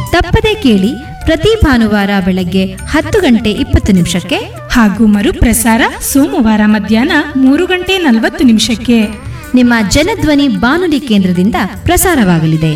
ತಪ್ಪದೇ ಕೇಳಿ ಪ್ರತಿ ಭಾನುವಾರ ಬೆಳಗ್ಗೆ ಹತ್ತು ಗಂಟೆ ಇಪ್ಪತ್ತು ನಿಮಿಷಕ್ಕೆ ಹಾಗೂ ಮರುಪ್ರಸಾರ ಸೋಮವಾರ ಮಧ್ಯಾಹ್ನ ಮೂರು ಗಂಟೆ ನಲವತ್ತು ನಿಮಿಷಕ್ಕೆ ನಿಮ್ಮ ಜನಧ್ವನಿ ಬಾನುಲಿ ಕೇಂದ್ರದಿಂದ ಪ್ರಸಾರವಾಗಲಿದೆ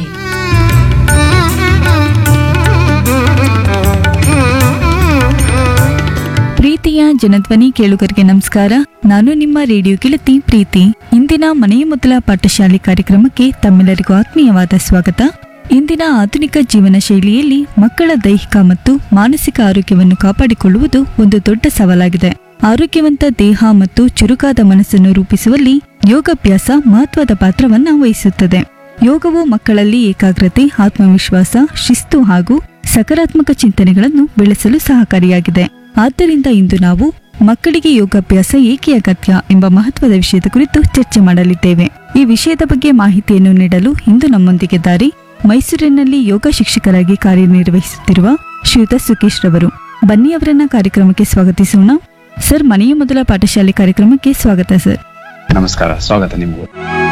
ಪ್ರೀತಿಯ ಜನಧ್ವನಿ ಕೇಳುಗರಿಗೆ ನಮಸ್ಕಾರ ನಾನು ನಿಮ್ಮ ರೇಡಿಯೋ ಗೆಳತಿ ಪ್ರೀತಿ ಇಂದಿನ ಮನೆಯ ಮೊದಲ ಪಾಠಶಾಲೆ ಕಾರ್ಯಕ್ರಮಕ್ಕೆ ತಮ್ಮೆಲ್ಲರಿಗೂ ಆತ್ಮೀಯವಾದ ಸ್ವಾಗತ ಇಂದಿನ ಆಧುನಿಕ ಜೀವನ ಶೈಲಿಯಲ್ಲಿ ಮಕ್ಕಳ ದೈಹಿಕ ಮತ್ತು ಮಾನಸಿಕ ಆರೋಗ್ಯವನ್ನು ಕಾಪಾಡಿಕೊಳ್ಳುವುದು ಒಂದು ದೊಡ್ಡ ಸವಾಲಾಗಿದೆ ಆರೋಗ್ಯವಂತ ದೇಹ ಮತ್ತು ಚುರುಕಾದ ಮನಸ್ಸನ್ನು ರೂಪಿಸುವಲ್ಲಿ ಯೋಗಾಭ್ಯಾಸ ಮಹತ್ವದ ಪಾತ್ರವನ್ನ ವಹಿಸುತ್ತದೆ ಯೋಗವು ಮಕ್ಕಳಲ್ಲಿ ಏಕಾಗ್ರತೆ ಆತ್ಮವಿಶ್ವಾಸ ಶಿಸ್ತು ಹಾಗೂ ಸಕಾರಾತ್ಮಕ ಚಿಂತನೆಗಳನ್ನು ಬೆಳೆಸಲು ಸಹಕಾರಿಯಾಗಿದೆ ಆದ್ದರಿಂದ ಇಂದು ನಾವು ಮಕ್ಕಳಿಗೆ ಯೋಗಾಭ್ಯಾಸ ಏಕೆ ಅಗತ್ಯ ಎಂಬ ಮಹತ್ವದ ವಿಷಯದ ಕುರಿತು ಚರ್ಚೆ ಮಾಡಲಿದ್ದೇವೆ ಈ ವಿಷಯದ ಬಗ್ಗೆ ಮಾಹಿತಿಯನ್ನು ನೀಡಲು ಇಂದು ನಮ್ಮೊಂದಿಗಿದ್ದಾರೆ ಮೈಸೂರಿನಲ್ಲಿ ಯೋಗ ಶಿಕ್ಷಕರಾಗಿ ಕಾರ್ಯನಿರ್ವಹಿಸುತ್ತಿರುವ ಶ್ರೀಯುತ ಸುಕೇಶ್ ರವರು ಬನ್ನಿ ಅವರನ್ನ ಕಾರ್ಯಕ್ರಮಕ್ಕೆ ಸ್ವಾಗತಿಸೋಣ ಸರ್ ಮನೆಯ ಮೊದಲ ಪಾಠಶಾಲೆ ಕಾರ್ಯಕ್ರಮಕ್ಕೆ ಸ್ವಾಗತ ಸರ್ ನಮಸ್ಕಾರ ಸ್ವಾಗತ ನಿಮಗೂ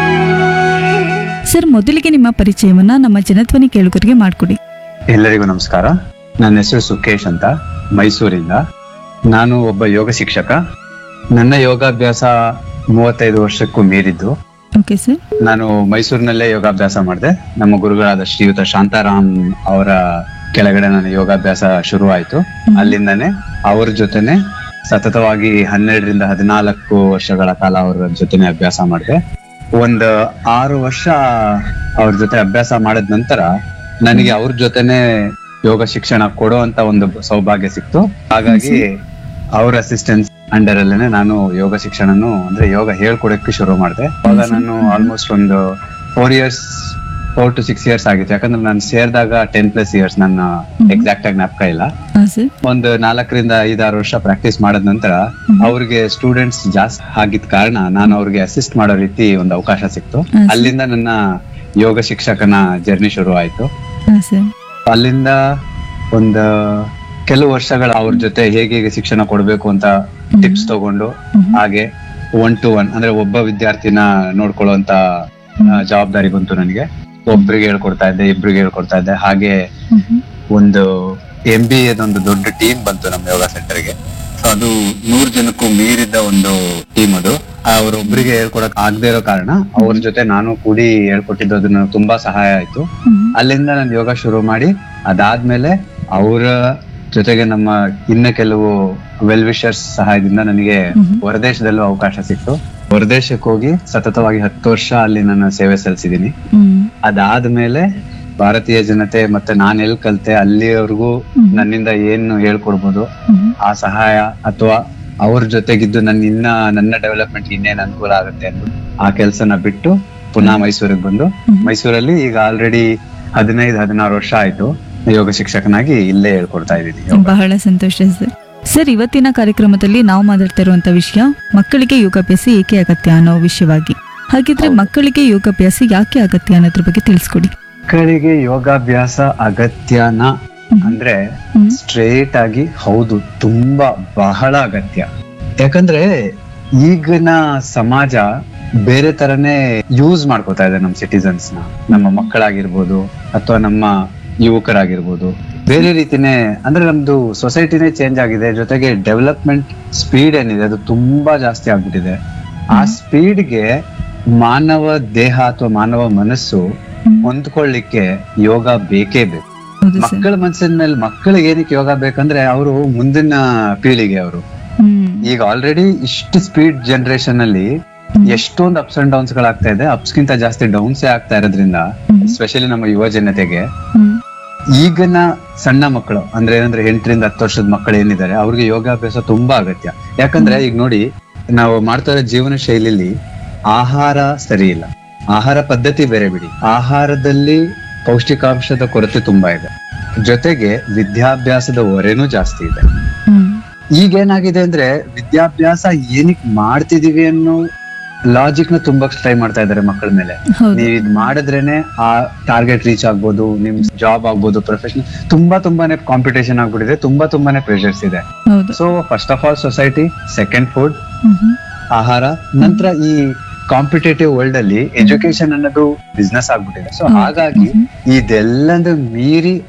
ಸರ್ ಮೊದಲಿಗೆ ನಿಮ್ಮ ಪರಿಚಯವನ್ನ ನಮ್ಮ ಜನಧ್ವನಿ ಕೇಳುಗರಿಗೆ ಮಾಡಿಕೊಡಿ ಎಲ್ಲರಿಗೂ ನಮಸ್ಕಾರ ನನ್ನ ಹೆಸರು ಸುಖೇಶ್ ಅಂತ ಮೈಸೂರಿಂದ ನಾನು ಒಬ್ಬ ಯೋಗ ಶಿಕ್ಷಕ ನನ್ನ ಯೋಗಾಭ್ಯಾಸ ಮೂವತ್ತೈದು ವರ್ಷಕ್ಕೂ ಮೀರಿದ್ದು ಓಕೆ ಸರ್ ನಾನು ಮೈಸೂರಿನಲ್ಲೇ ಯೋಗಾಭ್ಯಾಸ ಮಾಡಿದೆ ನಮ್ಮ ಗುರುಗಳಾದ ಶ್ರೀಯುತ ಶಾಂತಾರಾಮ್ ಅವರ ಕೆಳಗಡೆ ನನ್ನ ಯೋಗಾಭ್ಯಾಸ ಶುರುವಾಯಿತು ಅಲ್ಲಿಂದನೇ ಅವ್ರ ಜೊತೆನೆ ಸತತವಾಗಿ ಹನ್ನೆರಡರಿಂದ ಹದಿನಾಲ್ಕು ವರ್ಷಗಳ ಕಾಲ ಅವರ ಜೊತೆನೆ ಅಭ್ಯಾಸ ಮಾಡಿದೆ ಒಂದು ಆರು ವರ್ಷ ಅವ್ರ ಜೊತೆ ಅಭ್ಯಾಸ ಮಾಡಿದ ನಂತರ ನನಗೆ ಅವ್ರ ಜೊತೆನೆ ಯೋಗ ಶಿಕ್ಷಣ ಕೊಡೋ ಅಂತ ಒಂದು ಸೌಭಾಗ್ಯ ಸಿಕ್ತು ಹಾಗಾಗಿ ಅವ್ರ ಅಸಿಸ್ಟೆನ್ಸ್ ಅಂಡರ್ ಅಲ್ಲೇನೆ ನಾನು ಯೋಗ ಶಿಕ್ಷಣನು ಅಂದ್ರೆ ಯೋಗ ಹೇಳ್ಕೊಡಕ್ಕೆ ಶುರು ಮಾಡಿದೆ ಅವಾಗ ನಾನು ಆಲ್ಮೋಸ್ಟ್ ಒಂದು four years four to six years ಆಗಿತ್ತು ಯಾಕಂದ್ರೆ ನಾನು ಸೇರಿದಾಗ ಟೆನ್ ಪ್ಲಸ್ ಇಯರ್ಸ್ ನನ್ನ ಎಕ್ಸಾಕ್ಟ್ ಆಗಿ ಜ್ಞಾಪಕ ಇಲ್ಲ ಹಾ ಸರ್ ಒಂದು ನಾಲ್ಕರಿಂದ ಐದಾರು ವರ್ಷ ಪ್ರಾಕ್ಟೀಸ್ ಮಾಡಿದ ನಂತರ ಅವ್ರಿಗೆ ಸ್ಟೂಡೆಂಟ್ಸ್ ಜಾಸ್ತಿ ಆಗಿದ್ ಕಾರಣ ನಾನು ಅವ್ರಿಗೆ ಅಸಿಸ್ಟ್ ಮಾಡೋ ರೀತಿ ಒಂದು ಅವಕಾಶ ಸಿಕ್ತು ಹಾ, ಸರ್. ಅಲ್ಲಿಂದ ನನ್ನ ಯೋಗ ಶಿಕ್ಷಕನ ಜರ್ನಿ ಶುರು ಆಯ್ತು ಹಾ ಸರ್ ಅಲ್ಲಿಂದ ಒಂದು ಕೆಲವು ವರ್ಷಗಳ ಅವ್ರ ಜೊತೆ ಹೇಗೆ ಹೇಗೆ ಶಿಕ್ಷಣ ಕೊಡ್ಬೇಕು ಅಂತ ಟಿಪ್ಸ್ ತಗೊಂಡು ಹಾಗೆ ಒನ್ ಟು ಒನ್ ಅಂದ್ರೆ ಒಬ್ಬ ವಿದ್ಯಾರ್ಥಿನ ನೋಡ್ಕೊಳ್ಳುವಂತ ಆ, ಜವಾಬ್ದಾರಿ ಬಂತು ನನಗೆ ಒಬ್ರಿಗೆ ಹೇಳ್ಕೊಡ್ತಾ ಇದ್ದೆ ಇಬ್ರಿಗೆ ಹೇಳ್ಕೊಡ್ತಾ ಇದ್ದೆ ಹಾಗೆ ಒಂದು ಎಂ ಬಿ ಒಂದು ದೊಡ್ಡ ಟೀಮ್ ಬಂತು ನಮ್ಮ ಯೋಗ ಸೆಂಟರ್ಗೆ ಸೊ ಅದು ನೂರ್ ಜನಕ್ಕೂ ಮೀರಿದ ಒಂದು ಟೀಮ್ ಅದು ಅವ್ರೊಬ್ರಿಗೆ ಹೇಳ್ಕೊಡಕ್ ಆಗದೆ ಇರೋ ಕಾರಣ ಅವ್ರ ಜೊತೆ ನಾನು ಕೂಡಿ ಹೇಳ್ಕೊಟ್ಟಿದ್ದು ಅದು ನನಗೆ ತುಂಬಾ ಸಹಾಯ ಆಯ್ತು ಅಲ್ಲಿಂದ ನಾನು ಯೋಗ ಶುರು ಮಾಡಿ ಅದಾದ್ಮೇಲೆ ಅವರ ಜೊತೆಗೆ ನಮ್ಮ ಇನ್ನ ಕೆಲವು ವೆಲ್ ವಿಷರ್ಸ್ ಸಹಾಯದಿಂದ ನನಗೆ ಹೊರದೇಶದಲ್ಲೂ ಅವಕಾಶ ಸಿಕ್ತು ಹೊರದೇಶಕ್ಕೆ ಹೋಗಿ ಸತತವಾಗಿ ಹತ್ತು ವರ್ಷ ಅಲ್ಲಿ ನನ್ನ ಸೇವೆ ಸಲ್ಲಿಸಿದೀನಿ ಹ್ಮ್ ಅದಾದ್ಮೇಲೆ ಭಾರತೀಯ ಜನತೆ ಮತ್ತೆ ನಾನ್ ಎಲ್ ಕಲ್ತೆ ಅಲ್ಲಿವರೆಗೂ ನನ್ನಿಂದ ಏನು ಹೇಳ್ಕೊಡ್ಬೋದು ಆ ಸಹಾಯ ಅಥವಾ ಅವ್ರ ಜೊತೆಗಿದ್ದು ನನ್ನ ಇನ್ನ ನನ್ನ ಡೆವಲಪ್ಮೆಂಟ್ ಇನ್ನೇನ್ ಅನುಕೂಲ ಆಗುತ್ತೆ ಅಂದ್ಬಿಟ್ಟು ಆ ಕೆಲ್ಸನ ಬಿಟ್ಟು ಪುನಃ ಮೈಸೂರಿಗೆ ಬಂದು ಮೈಸೂರಲ್ಲಿ ಈಗ ಆಲ್ರೆಡಿ ಹದಿನೈದು ಹದಿನಾರು ವರ್ಷ ಆಯ್ತು ಯೋಗ ಶಿಕ್ಷಕನಾಗಿ ಇಲ್ಲೇ ಹೇಳ್ಕೊಡ್ತಾ ಇದ್ದೀನಿ ಯೋಗ. ಬಹಳ ಸಂತೋಷ ಸರ್ ಸರ್ ಇವತ್ತಿನ ಕಾರ್ಯಕ್ರಮದಲ್ಲಿ ನಾವು ಮಾತಾಡ್ತಾ ಇರುವಂತ ವಿಷಯ ಮಕ್ಕಳಿಗೆ ಯೋಗಾಭ್ಯಾಸ ಏಕೆ ಅಗತ್ಯ ಅನ್ನೋ ವಿಷಯವಾಗಿ ಹಾಗಿದ್ರೆ ಮಕ್ಕಳಿಗೆ ಯೋಗಾಭ್ಯಾಸ ಯಾಕೆ ಅಗತ್ಯ ಅನ್ನೋದ್ರ ಬಗ್ಗೆ ತಿಳಿಸ್ಕೊಡಿ ಮಕ್ಕಳಿಗೆ ಯೋಗಾಭ್ಯಾಸ ಅಗತ್ಯನ ಅಂದ್ರೆ ಸ್ಟ್ರೇಟ್ ಆಗಿ ಹೌದು ತುಂಬಾ ಬಹಳ ಅಗತ್ಯ ಯಾಕಂದ್ರೆ ಈಗಿನ ಸಮಾಜ ಬೇರೆ ತರನೇ ಯೂಸ್ ಮಾಡ್ಕೋತಾ ಇದೆ ನಮ್ಮ ಸಿಟಿಸನ್ಸ್ ನ ನಮ್ಮ ಮಕ್ಕಳಾಗಿರ್ಬೋದು ಅಥವಾ ನಮ್ಮ ಯುವಕರಾಗಿರ್ಬೋದು ಬೇರೆ ರೀತಿನೇ ಅಂದ್ರೆ ನಮ್ದು ಸೊಸೈಟಿನೇ ಚೇಂಜ್ ಆಗಿದೆ ಜೊತೆಗೆ ಡೆವಲಪ್ಮೆಂಟ್ ಸ್ಪೀಡ್ ಏನಿದೆ ಅದು ತುಂಬಾ ಜಾಸ್ತಿ ಆಗ್ಬಿಟ್ಟಿದೆ ಆ ಸ್ಪೀಡ್ಗೆ ಮಾನವ ದೇಹ ಅಥವಾ ಮಾನವ ಮನಸ್ಸು ಹೊಂದ್ಕೊಳ್ಳಿಕ್ಕೆ ಯೋಗ ಬೇಕೇ ಬೇಕು ಹೌದು ಸರ್ ಮಕ್ಕಳ ಮನಸ್ಸಿನ ಮೇಲೆ ಮಕ್ಕಳಿಗೆ ಏನಕ್ಕೆ ಯೋಗ ಬೇಕಂದ್ರೆ ಅವರು ಮುಂದಿನ ಪೀಳಿಗೆ ಅವರು ಹ್ಮ್ ಈಗ ಆಲ್ರೆಡಿ ಇಷ್ಟು ಸ್ಪೀಡ್ ಜನರೇಷನ್ ಅಲ್ಲಿ ಎಷ್ಟೊಂದು ಅಪ್ಸ್ ಅಂಡ್ ಡೌನ್ಸ್ ಗಳಾಗ್ತಾ ಇದೆ ಅಪ್ಸ್ ಗಿಂತ ಜಾಸ್ತಿ ಡೌನ್ಸೇ ಆಗ್ತಾ ಇರೋದ್ರಿಂದ ಸ್ಪೆಷಲಿ ನಮ್ಮ ಯುವ ಜನತೆಗೆ ಹ್ಮ್ ಈಗಿನ ಸಣ್ಣ ಮಕ್ಕಳು ಅಂದ್ರೆ ಏನಂದ್ರೆ ಎಂಟರಿಂದ ಹತ್ತು ವರ್ಷದ ಮಕ್ಕಳು ಏನಿದ್ದಾರೆ ಅವ್ರಿಗೆ ಯೋಗಾಭ್ಯಾಸ ತುಂಬಾ ಅಗತ್ಯ ಯಾಕಂದ್ರೆ ಈಗ ನೋಡಿ ನಾವು ಮಾಡ್ತಾ ಇರೋ ಜೀವನ ಶೈಲಿಲಿ ಆಹಾರ ಸರಿ ಇಲ್ಲ ಆಹಾರ ಪದ್ಧತಿ ಬೇರೆ ಬಿಡಿ ಆಹಾರದಲ್ಲಿ ಪೌಷ್ಟಿಕಾಂಶದ ಕೊರತೆ ತುಂಬಾ ಇದೆ ಜೊತೆಗೆ ವಿದ್ಯಾಭ್ಯಾಸದ ಹೊರೆನೂ ಜಾಸ್ತಿ ಇದೆ ಹ್ಮ್ ಈಗೇನಾಗಿದೆ ಅಂದ್ರೆ ವಿದ್ಯಾಭ್ಯಾಸ ಏನಕ್ ಮಾಡ್ತಿದೀವಿ ಅನ್ನೋ ಲಾಜಿಕ್ ನ ತುಂಬಾ ಟ್ರೈ ಮಾಡ್ತಾ ಇದಾರೆ ಮಕ್ಕಳ ಮೇಲೆ ಹೌದು ನೀವ್ ಇದ್ ಮಾಡಿದ್ರೇನೆ ಆ ಟಾರ್ಗೆಟ್ ರೀಚ್ ಆಗ್ಬೋದು ನಿಮ್ ಜಾಬ್ ಆಗ್ಬೋದು ಪ್ರೊಫೆಷನ್ ತುಂಬಾ ತುಂಬಾನೇ ಕಾಂಪಿಟೇಷನ್ ಆಗ್ಬಿಟ್ಟಿದೆ ತುಂಬಾ ತುಂಬಾನೇ ಪ್ರೆಷರ್ಸ್ ಇದೆ ಹೌದು so first of all society second food hmm hmm. ಆಹಾರ ನಂತರ ಈ ಕಾಂಪಿಟೇಟಿವ್ ವರ್ಲ್ಡ್ ಅಲ್ಲಿ ಎಜುಕೇಶನ್ ಅನ್ನೋದು ಬಿಸ್ನೆಸ್ ಆಗ್ಬಿಟ್ಟಿದೆ ಸೊ ಹಾಗಾಗಿ ಇದೆಲ್ಲಂದು ಮೀರಿ